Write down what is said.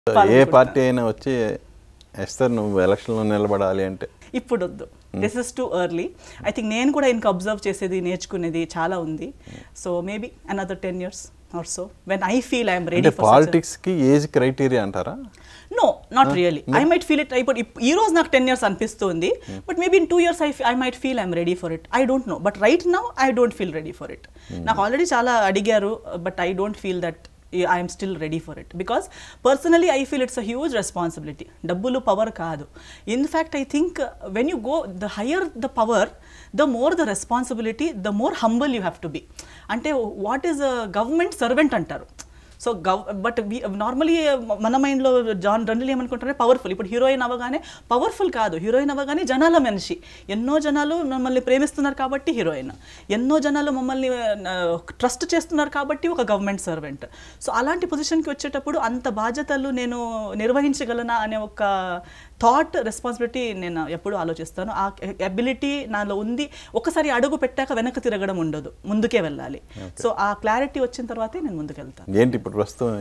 ఏ party అయినా వచ్చి ఎస్తారు నువ్వు ఎలక్షన్లో నిలబడాలి అంటే ఇప్పుడు వద్దు this is too early I think నేను కూడా ఇంకా అబ్జర్వ్ చేసేది నేర్చుకునేది చాలా ఉంది so maybe another ten years or so when I feel I'm అంటే రెడీ ఫర్ పాలిటిక్స్ కి ఏజ్ క్రైటీరియా అంటారా no not really I might feel it ఇప్పుడు ఇప్- ఈ రోజు నాకు టెన్ ఇయర్స్ అనిపిస్తుంది but maybe in two years I I might feel I'm ready for it I don't know but right now I don't feel ready for it నాకు already చాలా అడిగారు but I don't feel that I'm still ready for it because personally I feel it's a huge responsibility డబ్బులు power కాదు in fact I think when you go the higher the power the more the responsibility the more humble you have to be అంటే what is government servant అంటారు so గవ్ but normally మన మైండ్లో జాన్ general ఏమనుకుంటారంటే powerful ఇప్పుడు heroine అవ్వగానే powerful కాదు హీరోయిన్ అవ్వగానే జనాల మనిషి ఎన్నో జనాలు మమ్మల్ని ప్రేమిస్తున్నారు కాబట్టి హీరోయిన్ ఎన్నో జనాలు మమ్మల్ని ట్రస్ట్ చేస్తున్నారు కాబట్టి ఒక గవర్నమెంట్ సర్వెంట్ సో అలాంటి పొజిషన్కి వచ్చేటప్పుడు అంత బాధ్యతలు నేను నిర్వహించగలనా అనే ఒక థాట్ రెస్పాన్సిబిలిటీ నేను ఎప్పుడు ఆలోచిస్తాను ఆ అబిలిటీ నాలో ఉంది ఒకసారి అడుగు పెట్టాక వెనక్కి తిరగడం ఉండదు ముందుకే వెళ్ళాలి సో ఆ క్లారిటీ వచ్చిన తర్వాతే నేను ముందుకు వెళ్తాను ఏంటి ఇప్పుడు ప్రస్తుతం